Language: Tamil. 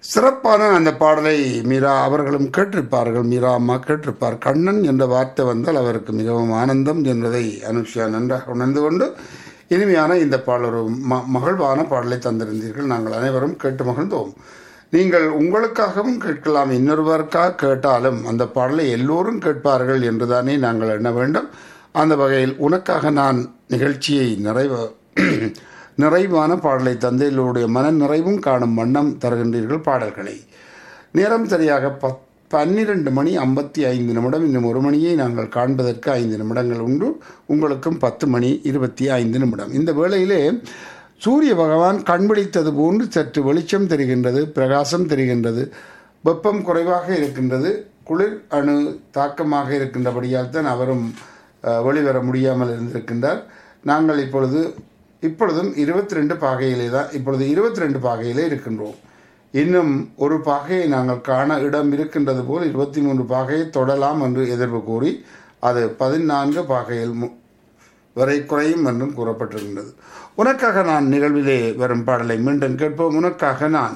சிறப்பான அந்த பாடலை மீரா அவர்களும் கேட்டிருப்பார்கள் மீரா அம்மா கேட்டிருப்பார் கண்ணன் என்ற வார்த்தை வந்தால் அவருக்கு மிகவும் ஆனந்தம் என்பதை அனுஷா நன்றாக உணர்ந்து கொண்டு இனிமையான இந்த பாடல் ஒரு ம மகிழ்வான பாடலை தந்திருந்தீர்கள் நாங்கள் அனைவரும் கேட்டு மகிழ்ந்தோம் நீங்கள் உங்களுக்காகவும் கேட்கலாம் இன்னொருவருக்காக கேட்டாலும் அந்த பாடலை எல்லோரும் கேட்பார்கள் என்றுதானே நாங்கள் எண்ண வேண்டும் அந்த வகையில் உனக்காக நான் நிகழ்ச்சியை நிறைவு நிறைவான பாடலை தந்தைகளுடைய மன நிறைவும் காணும் வண்ணம் தருகின்றீர்கள் பாடல்களை நேரம் சரியாக பத் பன்னிரண்டு மணி ஐம்பத்தி ஐந்து நிமிடம் இன்னும் ஒரு மணியை நாங்கள் காண்பதற்கு ஐந்து நிமிடங்கள் உண்டு உங்களுக்கும் பத்து மணி இருபத்தி ஐந்து நிமிடம் இந்த வேளையிலே சூரிய பகவான் கண்பிடித்தது போன்று சற்று வெளிச்சம் தெரிகின்றது பிரகாசம் தெரிகின்றது வெப்பம் குறைவாக இருக்கின்றது குளிர் அணு தாக்கமாக இருக்கின்றபடியால் தான் அவரும் அஹ், வெளிவர முடியாமல் இருந்திருக்கின்றார் நாங்கள் இப்பொழுது இப்பொழுதும் இருபத்தி ரெண்டு பாகையிலே தான் இப்பொழுது இருபத்தி ரெண்டு பாகையிலே இருக்கின்றோம் இன்னும் ஒரு பாகையை நாங்கள் காண இடம் இருக்கின்றது போல் இருபத்தி மூன்று பாகையை தொடலாம் என்று எதிர்ப்பு கூறி அது பதினான்கு பாகையில் மு- வரை குறையும் என்றும் கூறப்பட்டிருக்கின்றது உனக்காக நான் நிகழ்விலே வரும் பாடலை மீண்டும் கேட்போம் உனக்காக நான்